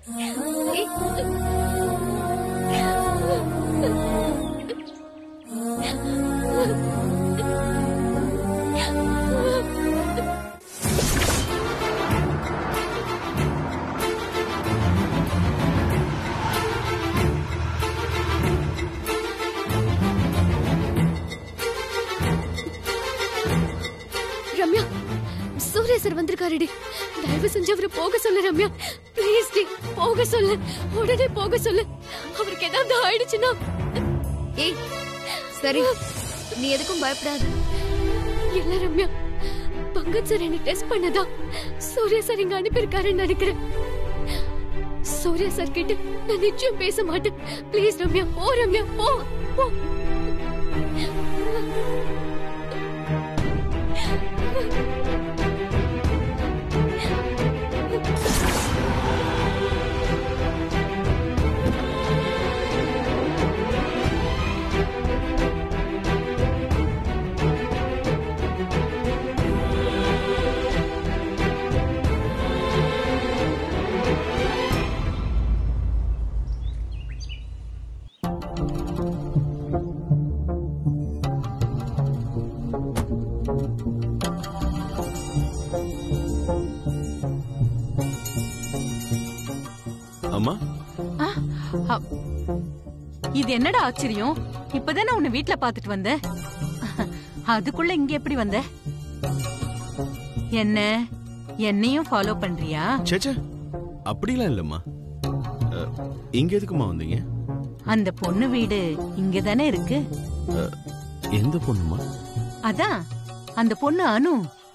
Ramya Surya sir வந்திருக்காருடி தயவு செஞ்சு அவரை போக சொல்லு ரம்யா ப்ளீஸ் டி போக சொல்லு உடனே போக சொல்லு அவருக்கு ஏதாவது ஆயிடுச்சுன்னா ஏய் சரி நீ எதுக்கும் பயப்படாத இல்ல ரம்யா பங்கஜ் சார் என்ன டெஸ்ட் பண்ணதா சூர்யா சார் இங்க அனுப்பியிருக்காருன்னு நினைக்கிறேன் சூர்யா சார் கிட்ட நான் நிச்சயம் பேச மாட்டேன் ப்ளீஸ் ரம்யா போ ரம்யா போ போ அம்மா அ- இது என்னடா ஆச்சரியம் இப்பதானே உன்னை வீட்ல பாத்துட்டு வந்தேன் அதுக்குள்ள இங்க எப்படி வந்த என்ன என்னையும் ஃபாலோ பண்றியா சேச்சே அப்படிலாம் இல்லம்மா அஹ், இங்க எதுக்குமா வந்தீங்க அந்த பொண்ணு வீடு இங்க தானே இருக்கு அஹ், எந்த பொண்ணுமா அதான் அந்த பொண்ணு அனு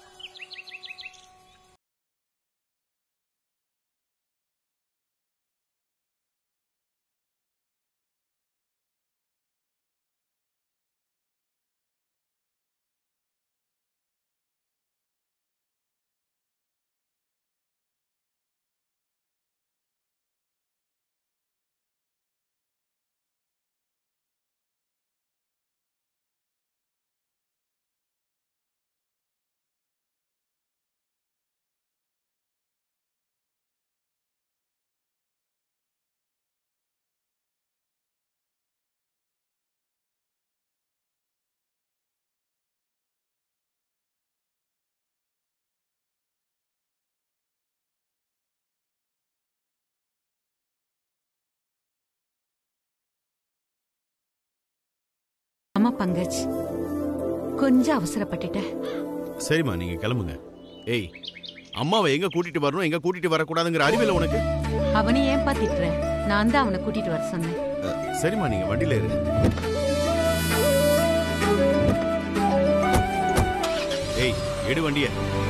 ஆமா பங்கஜ் கொஞ்சம் அவசரப்பட்டுட்டேன் சரிம்மா நீங்க கிளம்புங்க ஏய் அம்மாவை எங்க கூட்டிட்டு வரணும் எங்க கூட்டிட்டு வரக்கூடாதுங்கிற அறிவில்லை உனக்கு அவனை ஏன் பாத்திட்டுற நான் தான் அவனை கூட்டிட்டு வர சொன்னேன் அஹ், சரிம்மா நீங்க வண்டியில இருங்க ஏய் எடு வண்டிய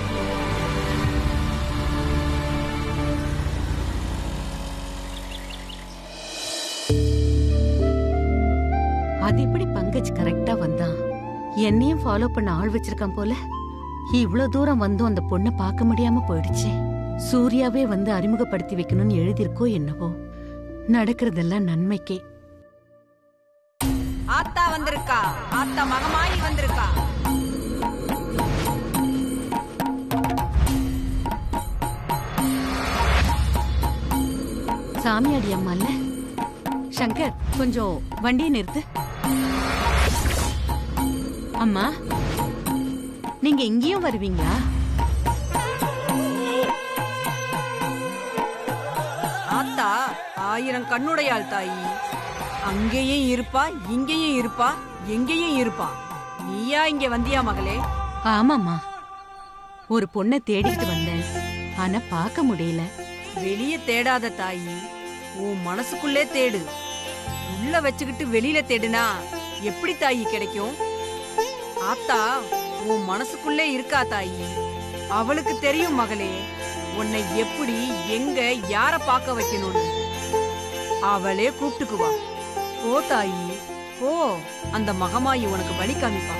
அது எப்படி பங்கஜ் கரெக்டா வந்தான் என்னையும் ஃபாலோ பண்ண ஆள் வச்சிருக்கான் போல இவ்ளோ தூரம் வந்தும் அந்த பொண்ணை பார்க்க முடியாம போயிடுச்சே சூர்யாவே வந்து அறிமுகப்படுத்தி வைக்கணும்னு எழுதியிருக்கோ என்னவோ நடக்கிறதெல்லாம் நன்மைக்கே ஆத்தா வந்திருக்கா ஆத்தா மகமாயி வந்திருக்கா சாமியாடி அம்மா இல்ல சங்கர் கொஞ்சம் வண்டியை நிறுத்து அம்மா நீங்க இங்கேயும் வருவீங்களா ஆத்தா ஆயிரம் கண்ணுடையாள் தாயி அங்கேயும் இருப்பா இங்கேயும் இருப்பா எங்கேயும் இருப்பா நீயா இங்க வந்தியா மகளே ஆமாம்மா ஒரு பொண்ணை தேடிட்டு வந்தேன் ஆனா பார்க்க முடியல வெளிய தேடாத தாயி உன் மனசுக்குள்ளே தேடு உள்ள வச்சுக்கிட்டு வெளியில தேடுனா எப்படி தாயி கிடைக்கும் ஆத்தா உன் மனசுக்குள்ளே இருக்கா தாயி அவளுக்கு தெரியும் மகளே உன்னை எப்படி எங்க யார பார்க்க வைக்கணும்னு அவளே கூப்பிட்டுக்குவா போ தாயி போ அந்த மகமாயி உனக்கு வழி காமிப்பா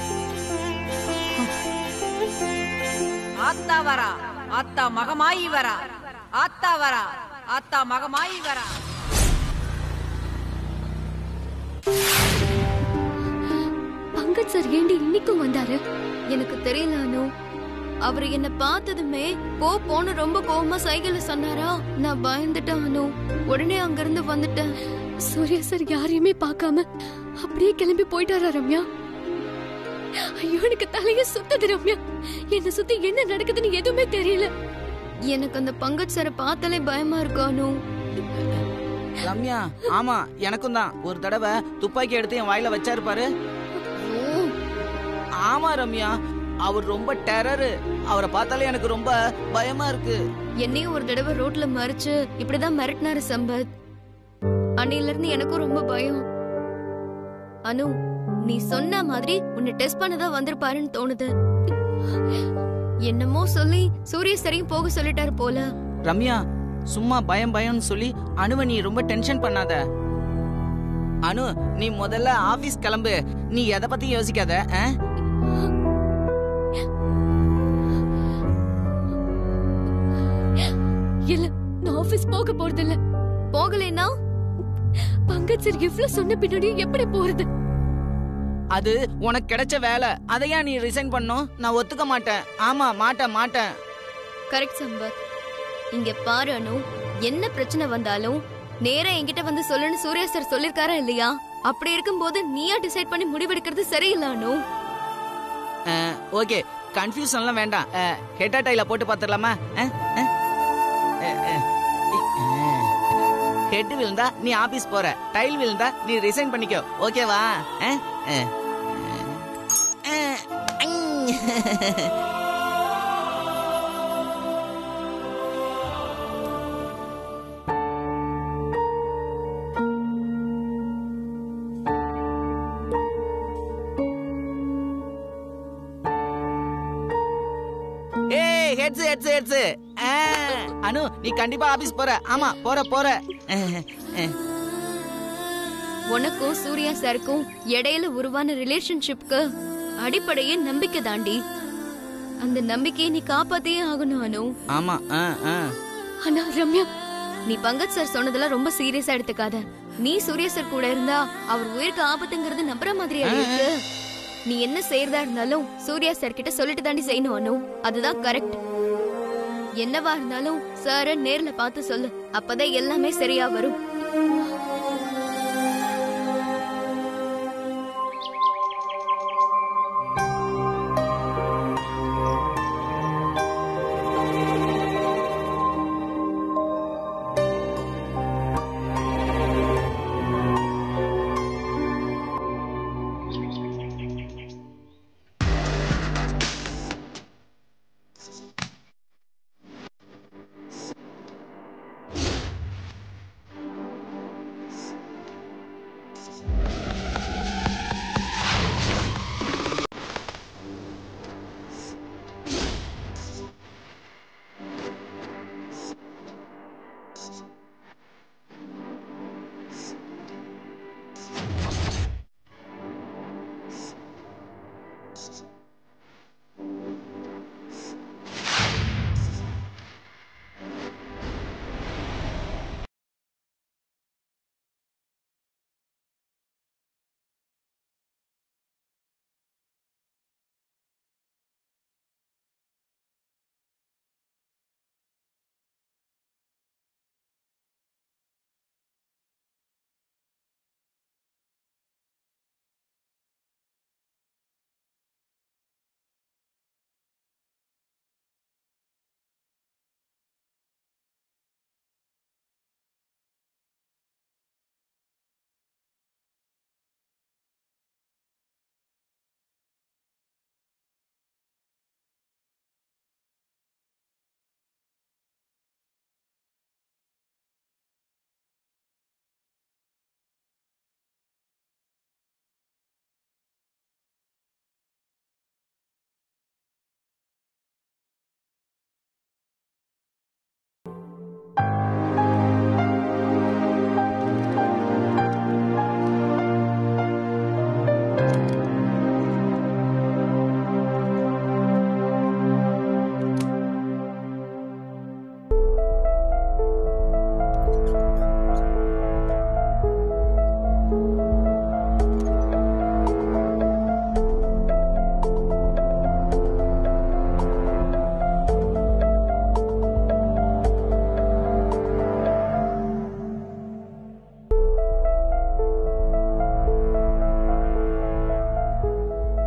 ஆத்தா வரா ஆத்தா மகமாயி வரா ஆத்தா வரா ஆத்தா மகமாயி வரா பங்கஜ் சார் ஏண்டி இன்னைக்கும் வந்தாரு எனக்கு தெரியல அனு அவர் என்ன பார்த்ததுமே போ போன்னு ரொம்ப கோவமா சைக்கிள்ல சொன்னாரா நான் பயந்துட்டேன் அனு உடனே அங்கிருந்து வந்துட்டேன் சூர்யா சார் யாரையுமே பார்க்காம அப்படியே கிளம்பி போயிட்டாரா ரம்யா ஐயோ எனக்கு தலைய சுத்தது ரம்யா என்ன சுத்தி என்ன நடக்குதுன்னு எதுவுமே தெரியல எனக்கு அந்த பங்கஜ் சாரை பார்த்தாலே பயமா இருக்கு அனு ரம்யா ஆமா எனக்கும் தான் ஒரு தடவை துப்பாக்கி எடுத்து என் வாயில வச்சாரு பாரு ஐயோ, ஆமா ரம்யா அவர் ரொம்ப டெரரு அவரை பார்த்தாலே எனக்கு ரொம்ப பயமா இருக்கு என்னையும் ஒரு தடவை ரோட்ல மறிச்சு இப்படிதான் மிரட்டினாரு சம்பத் அன்னையில இருந்து எனக்கும் ரொம்ப பயம் அனு நீ சொன்ன மாதிரி உன்னை டெஸ்ட் பண்ணதான் வந்திருப்பாருன்னு தோணுது என்னமோ சொல்லி சூரிய சரியும் போக சொல்லிட்டாரு போல ரம்யா சும்மா பயம் பயம்னு சொல்லி அனுவை நீ ரொம்ப டென்ஷன் பண்ணாத அனு நீ முதல்ல ஆபீஸ் கிளம்பு நீ எதை பத்தி யோசிக்காத ஆ? இல்ல நான் ஆபீஸ் போக போறது இல்ல போகலைன்னா பங்கஜ் சார் இவ்ளோ சொன்ன பின்னாடி எப்படி போறது அது உனக்கு கிடைச்ச வேலை அதையா நீ ரிசைன் பண்ணும் நான் ஒத்துக்க மாட்டேன் ஆமா மாட்டேன் மாட்டேன் கரெக்ட் சம்பத் இங்க பாரு அனு என்ன பிரச்சனை வந்தாலும் நேரா என்கிட்ட வந்து சொல்லுன்னு சூர்யா சார் சொல்லிருக்காரா இல்லையா அப்படி இருக்கும்போது நீயா டிசைட் பண்ணி முடிவெடுக்கிறது சரியில்லை அனு ஓகே கன்ஃபியூஷன்லாம் வேண்டாம் ஹெட் டைல போட்டு பார்த்துடலாமா ஹெட் விழுந்தா நீ ஆபீஸ் போற டைல் விழுந்தா நீ ரிசைன் பண்ணிக்கோ ஓகேவா அஹ், அஹ். அஹ், அஹ். ஏய் ஹெட்ஸ் ஹெட்ஸ் ஹெட்ஸ் அனு நீ கண்டிப்பா ஆபீஸ் போற ஆமா போற போற அஹ், அஹ். உனக்கும் சூர்யா சாருக்கும் இடையில உருவான ரிலேஷன்ஷிப்க்கு அடிப்படையே நம்பிக்கை தாண்டி அந்த நம்பிக்கையை நீ காப்பாத்தியே ஆகணும் அனு ஆமா ஆ ஆ ஆனா ரம்யா நீ பங்கஜ் சார் சொன்னதெல்லாம் ரொம்ப சீரியஸா எடுத்துக்காத நீ சூர்யா சார் கூட இருந்தா அவர் உயிருக்கு ஆபத்துங்கிறது நம்புற மாதிரியா இருக்கு நீ என்ன செய்யறதா இருந்தாலும் சூர்யா சார் கிட்ட சொல்லிட்டு தாண்டி செய்யணும் அனு அதுதான் கரெக்ட் என்னவா இருந்தாலும் சார நேர்ல பார்த்து சொல்லு அப்பதான் எல்லாமே சரியா வரும்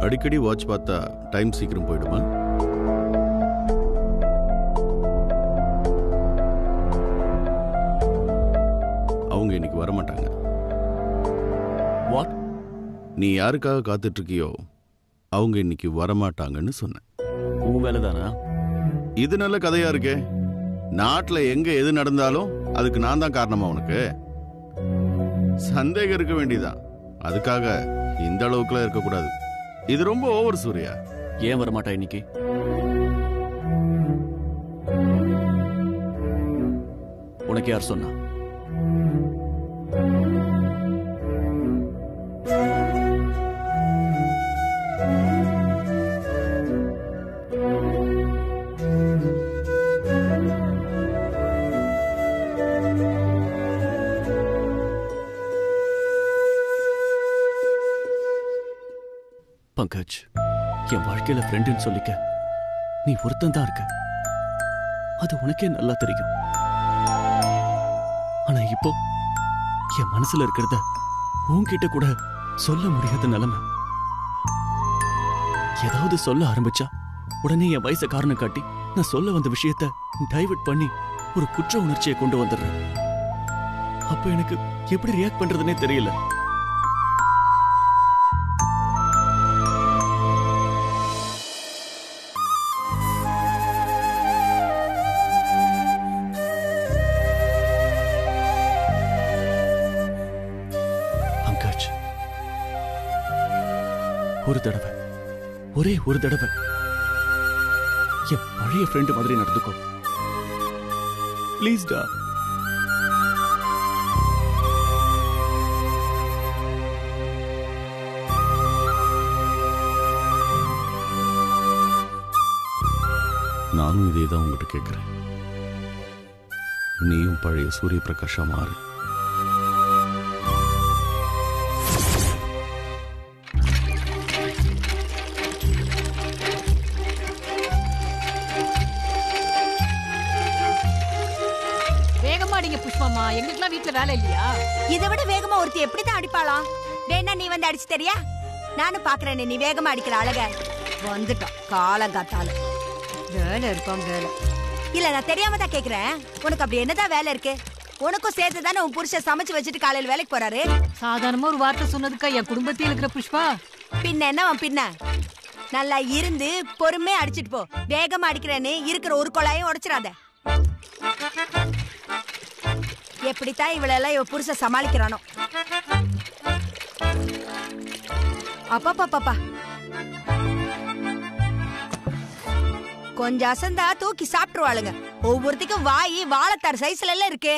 அடிக்கடி வாட்ச் பார்த்தா டைம் சீக்கிரம் போயிடுமா அவங்க இன்னைக்கு வரமாட்டாங்க வாட் நீ யாருக்காக காத்துட்டு இருக்கியோ அவங்க இன்னைக்கு வரமாட்டாங்கன்னு சொன்னேன் உன் வேலை தானா இது நல்ல கதையா இருக்கே நாட்டுல எங்க எது நடந்தாலும் அதுக்கு நான் தான் காரணமா உனக்கு சந்தேகம் இருக்க வேண்டியதான் அதுக்காக இந்த அளவுக்குலாம் இருக்கக்கூடாது இது ரொம்ப ஓவர் சூர்யா ஏன் வரமாட்டா இன்னைக்கு உனக்கு யார் சொன்னா பங்கஜ் என் வாழ்க்கையில ஃப்ரெண்டுன்னு சொல்லிக்க நீ ஒருத்தன் தான் இருக்க அது உனக்கே நல்லா தெரியும் ஆனா இப்போ என் மனசுல இருக்கிறத உன்கிட்ட கூட சொல்ல முடியாத நிலைமை ஏதாவது சொல்ல ஆரம்பிச்சா உடனே என் வயசை காரணம் காட்டி நான் சொல்ல வந்த விஷயத்த டைவர்ட் பண்ணி ஒரு குற்ற உணர்ச்சியை கொண்டு வந்துடுறேன் அப்ப எனக்கு எப்படி ரியாக்ட் பண்றதுனே தெரியல பங்கஜ் ஒரு தடவை ஒரே ஒரு தடவை என் பழைய ஃப்ரெண்டு மாதிரி நடந்துக்கோ ப்ளீஸ் டா நானும் இதே தான் உங்ககிட்ட கேட்குறேன் நீயும் பழைய சூரிய பிரகாஷா மாறு வேகமா அடிங்க புஷ்பம்மா எங்களுக்குலாம் வீட்ல வேலை இல்லையா இதை விட வேகமா ஒருத்தி எப்படிதான் அடிப்பாளா வேணா நீ வந்து அடிச்சு தெரியா நானும் பாக்குறேன் நீ வேகமா அடிக்கிற அழக வந்துட்டான் காலங்காத்தால வேலை இருப்பான் வேலை இல்ல நான் தெரியாம தான் கேக்குறேன் உனக்கு அப்படி என்னதான் வேலை இருக்கு உனக்கும் சேர்த்து தானே உன் புருஷன் சமைச்சு வச்சுட்டு காலையில வேலைக்கு போறாரு சாதாரணமா ஒரு வார்த்தை சொன்னதுக்கா என் குடும்பத்தையும் இருக்கிற புஷ்பா பின்ன என்ன உன் பின்ன நல்லா இருந்து பொறுமையா அடிச்சிட்டு போ வேகமா அடிக்கிறேன்னு இருக்கிற ஒரு குழாயும் உடைச்சிடாத எப்படித்தான் இவளெல்லாம் இவ புருஷன் சமாளிக்கிறானோ அப்பா கொஞ்சம் அசந்தா தூக்கி சாப்பிட்டுருவாளுங்க ஒவ்வொருத்திக்கும் வாய் வாழைத்தார் சைஸ்ல எல்லாம் இருக்கு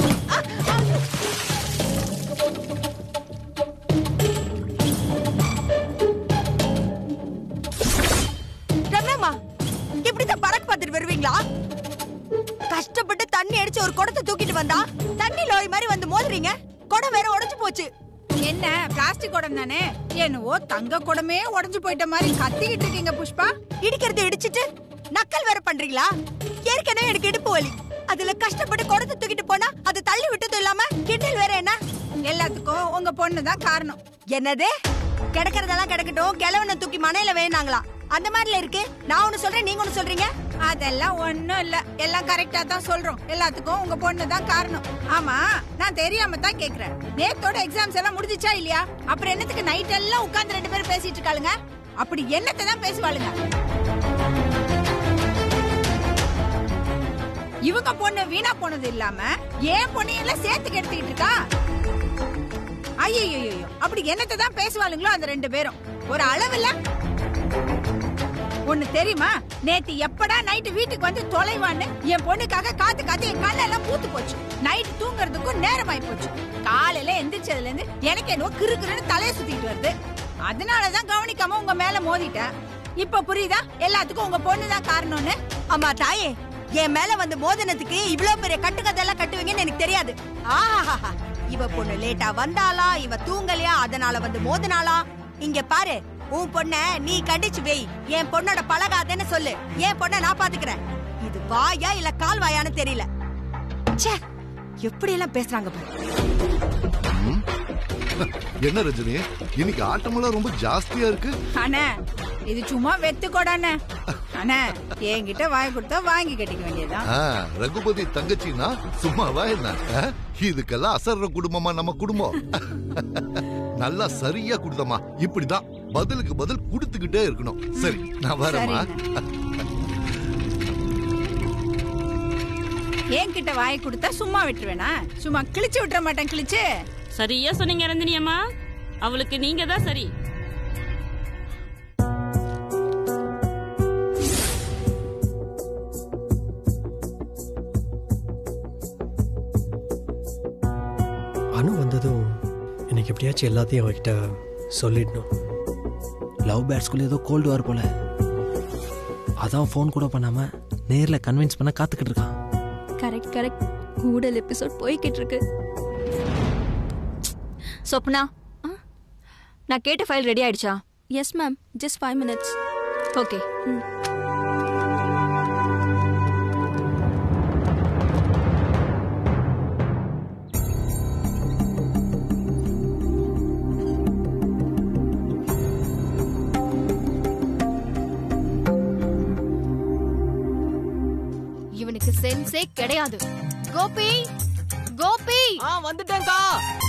ரம்யாம்மா இப்படித்தான் பறக்க பார்த்துட்டு வருவீங்களா கஷ்டப்பட்டு தண்ணி அடிச்சு ஒரு குடத்தை தூக்கிட்டு வந்தா தண்ணி லோரி மாதிரி வந்து மோதுறீங்க குடம் வேற உடைஞ்சு போச்சு என்ன பிளாஸ்டிக் குடம் தானே என்னவோ தங்க குடமே உடைஞ்சு போயிட்ட மாதிரி கத்திக்கிட்டு இருக்கீங்க புஷ்பா இடிக்கிறது இடிச்சிட்டு நக்கல் வேற பண்றீங்களா ஏற்கனவே எனக்கு இடுப்பு வலி அதுல கஷ்டப்பட்டு குடத்தை தூக்கிட்டு போனா அது தள்ளி விட்டதும் இல்லாம கிண்டல் வேற என்ன எல்லாத்துக்கும் உங்க பொண்ணு தான் காரணம் என்னது கிடக்கிறதெல்லாம் கிடக்கட்டும் கிழவனை தூக்கி மனையில வேணாங்களா அந்த மாதிரில இருக்கு நான் ஒண்ணு சொல்றேன் நீங்க ஒண்ணு சொல்றீங்க அதெல்லாம் ஒண்ணும் இல்ல எல்லாம் கரெக்டா தான் சொல்றோம் எல்லாத்துக்கும் உங்க பொண்ணு தான் காரணம் ஆமா நான் தெரியாம தான் கேக்குறேன் நேத்தோட எக்ஸாம்ஸ் எல்லாம் முடிஞ்சிச்சா இல்லையா அப்புறம் என்னத்துக்கு நைட் எல்லாம் உட்கார்ந்து ரெண்டு பேரும் பேசிட்டு இருக்காளுங்க அப்படி என்னத்தை தான் பேசுவாளுங்க இவங்க பொண்ணு வீணா போனது இல்லாம ஏன் பொண்ணையெல்லாம் சேர்த்து கெடுத்துக்கிட்டு இருக்கா ஐயோ அப்படி என்னத்தை தான் பேசுவாளுங்களோ அந்த ரெண்டு பேரும் ஒரு அளவில்ல ஒண்ணு தெரியுமா நேத்து எப்படா நைட்டு வீட்டுக்கு வந்து தொலைவான்னு என் பொண்ணுக்காக காத்து காத்து என் கண்ணெல்லாம் பூத்து போச்சு நைட் தூங்குறதுக்கும் நேரமாயி போச்சு காலையில எந்திரிச்சதுல இருந்து எனக்கு என்னவோ கிறு கிறுன்னு தலைய சுத்திட்டு வருது அதனாலதான் கவனிக்காம உங்க மேல மோதிட்டேன் இப்ப புரியுதா எல்லாத்துக்கும் உங்க பொண்ணு தான் காரணம்னு அம்மா தாயே என் மேல வந்து மோதனத்துக்கு இவ்வளவு பெரிய கட்டுக்கதெல்லாம் கட்டுவீங்கன்னு எனக்கு தெரியாது ஆஹாஹா இவ பொண்ணு லேட்டா வந்தாளா இவ தூங்கலையா அதனால வந்து மோதினாளா இங்க பாரு உன் பொண்ண நீ கண்டிச்சு வை என் பொண்ணோட பழகாதன்னு சொல்லு என் பொண்ண நான் பாத்துக்கிறேன் இது வாயா இல்ல கால் வாயான்னு தெரியல ச்சே எப்படி எல்லாம் பேசுறாங்க பாரு என்ன ரஜினி இன்னைக்கு ஆட்டமெல்லாம் ரொம்ப ஜாஸ்தியா இருக்கு அண்ணே இது சும்மா வெத்து கொடாண்ணே அண்ணே என்கிட்ட வாங்கி கொடுத்தா வாங்கி கட்டிக்க வேண்டியதுதான் ஆ, ரகுபதி தங்கச்சின்னா சும்மாவா என்ன ஆ? இதுக்கெல்லாம் அசர்ற குடும்பமா நம்ம குடும்பம் நல்லா சரியா கொடுத்தம்மா இப்படிதான் பதிலுக்கு பதில் கொடுத்துக்கிட்டே இருக்கணும் சரி நான் வரேம்மா என்கிட்ட வாங்கி கொடுத்தா சும்மா விட்டுருவேனா சும்மா கிழிச்சு விட்டுற மாட்டேன் கிழிச்சு சரியா சொன்னீங்க ரந்தினி அம்மா அவளுக்கு நீங்க தான் சரி அனு வந்ததும் எனக்கு எப்படியாச்சும் எல்லாத்தையும் அவகிட்ட சொல்லிடணும் லவ் பேர்ட்ஸ்குள்ள ஏதோ கோல்டு வார் போல அதான் ஃபோன் கூட பண்ணாம நேர்ல கன்வின்ஸ் பண்ண காத்துக்கிட்டு இருக்கான் கரெக்ட் கரெக்ட் கூடல் எபிசோட் போய்கிட்டு இருக்கு சொப்னா நான் கேட்ட ஃபைல் ரெடி ஆயிடுச்சா yes ma'am just five minutes okay இவனுக்கு சென்ஸே கிடையாது கோபி கோபி ஆ வந்துட்டேன்க்கா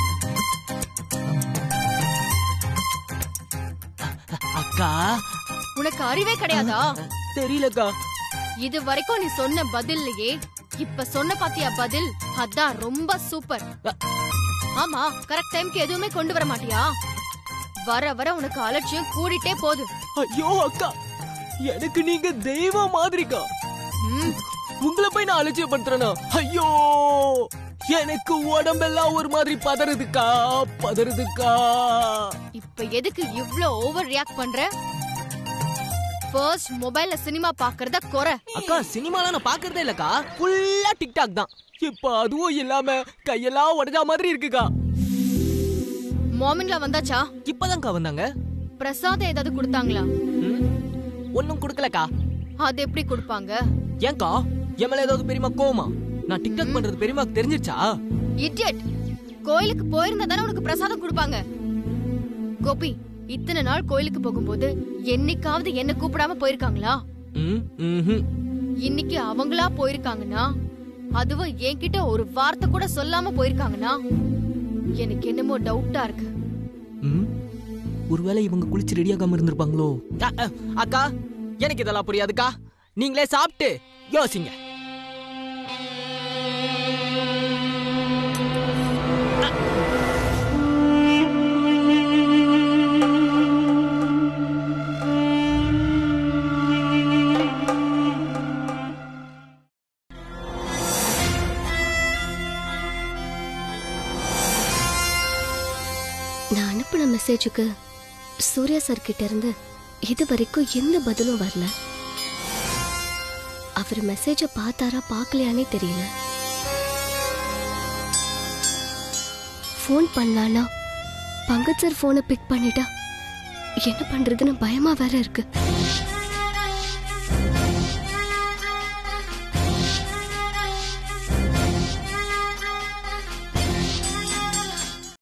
அக்கா உனக்கு அறிவே கிடையாதா தெரியலக்கா இது வரைக்கும் நீ சொன்ன பதில்லையே இப்ப சொன்ன பாத்தியா பதில் அதான் ரொம்ப சூப்பர் ஆமா கரெக்ட் டைம்க்கு எதுவுமே கொண்டு வர மாட்டியா வர வர உனக்கு அலட்சியம் கூடிட்டே போகுது ஐயோ அக்கா எனக்கு நீங்க தெய்வம் மாதிரிக்கா உங்களை போய் நான் அலட்சியப்படுத்துறேனா ஐயோ எனக்கு உடம்பெல்லாம் ஒரு மாதிரி பதறுதுக்கா பதறுதுக்கா இப்ப எதுக்கு இவ்ளோ ஓவர் ரியாக்ட் பண்ற ஃபர்ஸ்ட் மொபைல்ல சினிமா பாக்குறத குறை அக்கா சினிமாலாம் நான் பாக்குறதே இல்லக்கா ஃபுல்லா டிக்டாக் தான் இப்ப அதுவும் இல்லாம கையெல்லாம் உடைஞ்ச மாதிரி இருக்குக்கா மார்னிங்ல வந்தாச்சா இப்பதான்க்கா வந்தாங்க பிரசாதம் ஏதாவது கொடுத்தாங்களா ஒன்னும் கொடுக்கலக்கா அது எப்படி கொடுப்பாங்க ஏன்க்கா என் மேல ஏதாவது பெரியமா கோமா நான் டிக்டாக் பண்றது பெரியமாக்கு தெரிஞ்சிருச்சா இடியட் கோயிலுக்கு போயிருந்தா தானே உனக்கு பிரசாதம் கொடுப்பாங்க கோபி இத்தனை நாள் கோயிலுக்கு போகும்போது என்னைக்காவது என்ன கூப்பிடாம போயிருக்காங்களா ம், ம்ஹும். இன்னைக்கு அவங்களா போயிருக்காங்கன்னா அதுவும் என்கிட்ட ஒரு வார்த்தை கூட சொல்லாம போயிருக்காங்கன்னா எனக்கு என்னமோ டவுட்டா இருக்கு ம். ஒருவேளை இவங்க குளிச்சு ரெடியாகாம இருந்திருப்பாங்களோ அ, அ, அக்கா எனக்கு இதெல்லாம் புரியாதுக்கா நீங்களே சாப்பிட்டு யோசிங்க நான் அனுப்பின மெசேஜுக்கு சூர்யா சார் கிட்ட இருந்து இது வரைக்கும் எந்த பதிலும் வரல அவர் மெசேஜ பார்த்தாரா பார்க்கலையானே தெரியல ஃபோன் பண்ணலானா பங்கஜ் சார் ஃபோனை பிக் பண்ணிட்டா என்ன பண்றதுன்னு பயமா வேற இருக்கு